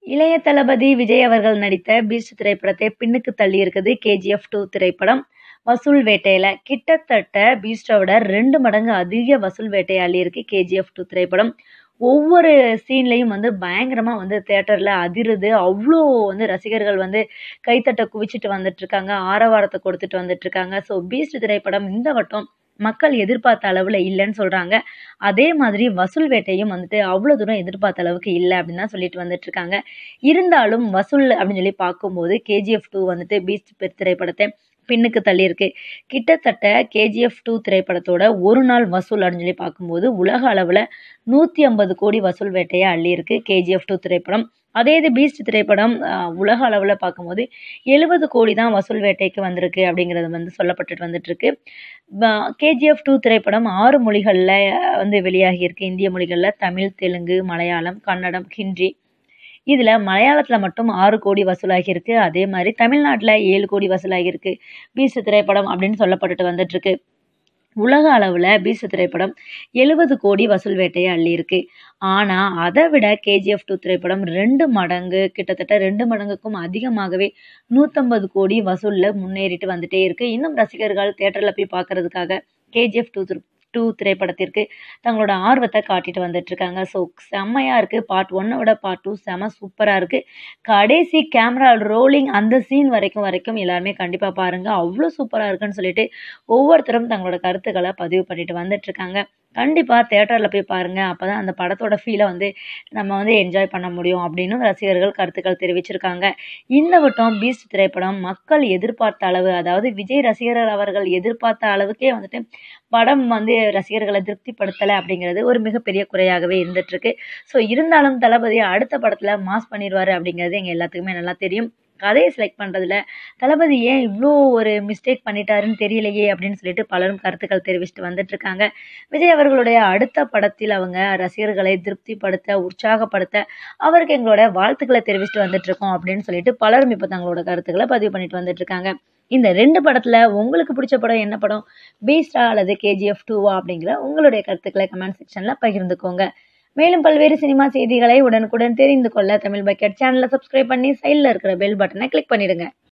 இளைய தளபதி விஜய் அவர்கள் நடித்த பீஸ்ட் திரைப்படத்தை பின்னுக்கு தள்ளியிருக்குது கேஜிஎஃப் டூ திரைப்படம் வசூல் வேட்டையில் கிட்டத்தட்ட பீஸ்ட்டை விட ரெண்டு மடங்கு அதிக வசூல் வேட்டையை அள்ளியிருக்கு கேஜிஎஃப் டூ திரைப்படம் ஒவ்வொரு சீன்லேயும் வந்து பயங்கரமாக வந்து தேட்டரில் அதிருது அவ்வளோ வந்து ரசிகர்கள் வந்து கைத்தட்ட குவிச்சிட்டு வந்துட்டுருக்காங்க ஆரவாரத்தை கொடுத்துட்டு வந்துட்டுருக்காங்க ஸோ பீஸ்ட் திரைப்படம் இந்த வட்டம் மக்கள் எதிர்பார்த்த அளவில் இல்லைன்னு சொல்கிறாங்க அதே மாதிரி வசூல் வேட்டையும் வந்துட்டு அவ்வளோ தூரம் எதிர்பார்த்த அளவுக்கு இல்லை அப்படின்னு தான் சொல்லிட்டு வந்துட்டு இருக்காங்க இருந்தாலும் வசூல் அப்படின்னு சொல்லி பார்க்கும்போது கேஜிஎஃப் டூ வந்துட்டு பீஸ்ட் திரைப்படத்தை பின்னுக்கு தள்ளியிருக்கு கிட்டத்தட்ட கேஜிஎஃப் டூ திரைப்படத்தோட ஒரு நாள் வசூல் அப்படின்னு சொல்லி பார்க்கும்போது உலக அளவில் நூற்றி ஐம்பது கோடி வசூல் வேட்டையை அள்ளியிருக்கு கேஜிஎஃப் டூ திரைப்படம் அதே இது பீஸ்ட் திரைப்படம் உலக அளவில் பார்க்கும்போது எழுபது கோடி தான் வசூல் வேட்டைக்கு வந்திருக்கு அப்படிங்கிறது வந்து சொல்லப்பட்டுட்டு வந்துட்டுருக்கு கேஜிஎஃப் டூ திரைப்படம் ஆறு மொழிகளில் வந்து வெளியாகியிருக்கு இந்திய மொழிகளில் தமிழ் தெலுங்கு மலையாளம் கன்னடம் ஹிந்தி இதில் மலையாளத்தில் மட்டும் ஆறு கோடி வசூலாகியிருக்கு அதே மாதிரி தமிழ்நாட்டில் ஏழு கோடி வசூலாகியிருக்கு பீஸ்ட் திரைப்படம் அப்படின்னு சொல்லப்பட்டுட்டு வந்துட்டுருக்கு உலக அளவில் பீஸ்ட் திரைப்படம் எழுபது கோடி வசூல் வேட்டையை அள்ளியிருக்கு ஆனால் அதை விட கேஜிஎஃப் டூ திரைப்படம் ரெண்டு மடங்கு கிட்டத்தட்ட ரெண்டு மடங்குக்கும் அதிகமாகவே நூற்றம்பது கோடி வசூலில் முன்னேறிட்டு வந்துட்டே இருக்குது இன்னும் ரசிகர்கள் தேட்டரில் போய் பார்க்குறதுக்காக கேஜிஎஃப் டூ டூ திரைப்படத்திற்கு தங்களோட ஆர்வத்தை காட்டிட்டு வந்துட்டுருக்காங்க ஸோ செம்மையாக இருக்குது பார்ட் ஒன்னை விட பார்ட் டூ செம்ம சூப்பராக இருக்குது கடைசி கேமரா ரோலிங் அந்த சீன் வரைக்கும் வரைக்கும் எல்லாருமே கண்டிப்பாக பாருங்கள் அவ்வளோ சூப்பராக இருக்குன்னு சொல்லிட்டு ஒவ்வொருத்தரும் தங்களோட கருத்துக்களை பதிவு பண்ணிட்டு வந்துட்டுருக்காங்க கண்டிப்பாக தேட்டரில் போய் பாருங்கள் அப்போ தான் அந்த படத்தோட ஃபீலை வந்து நம்ம வந்து என்ஜாய் பண்ண முடியும் அப்படின்னு ரசிகர்கள் கருத்துக்கள் தெரிவிச்சிருக்காங்க இந்த வட்டம் பீஸ்ட் திரைப்படம் மக்கள் எதிர்பார்த்த அளவு அதாவது விஜய் ரசிகர்கள் அவர்கள் எதிர்பார்த்த அளவுக்கே வந்துட்டு படம் வந்து ரசிகர்களை திருப்திப்படுத்தலை அப்படிங்கிறது ஒரு மிகப்பெரிய குறையாகவே இருந்துகிட்ருக்கு ஸோ இருந்தாலும் தளபதி அடுத்த படத்தில் மாஸ் பண்ணிடுவார் அப்படிங்கிறது எங்கள் எல்லாத்துக்குமே நல்லா தெரியும் கதையை செலக்ட் பண்ணுறதுல தளபதி ஏன் இவ்வளோ ஒரு மிஸ்டேக் பண்ணிட்டாருன்னு தெரியலையே அப்படின்னு சொல்லிட்டு பலரும் கருத்துக்கள் தெரிவிச்சுட்டு வந்துட்டுருக்காங்க விஜய் அவர்களுடைய அடுத்த படத்தில் அவங்க ரசிகர்களை திருப்திப்படுத்த உற்சாகப்படுத்த அவருக்கு எங்களோட வாழ்த்துக்களை தெரிவிச்சுட்டு வந்துட்டுருக்கோம் அப்படின்னு சொல்லிட்டு பலரும் இப்போ தங்களோட கருத்துக்களை பதிவு பண்ணிட்டு வந்துட்டுருக்காங்க இந்த ரெண்டு படத்தில் உங்களுக்கு பிடிச்ச படம் என்ன படம் பீஸ்டா அல்லது கேஜிஎஃப் டூவா அப்படிங்கிற உங்களுடைய கருத்துக்களை கமெண்ட் செக்ஷனில் பகிர்ந்துக்கோங்க மேலும் பல்வேறு சினிமா செய்திகளை உடனுக்குடன் தெரிந்து கொள்ள தமிழ் பக்கெட் சேனலை சப்ஸ்கிரைப் பண்ணி சைடில் இருக்கிற பெல் பட்டனை கிளிக் பண்ணிடுங்க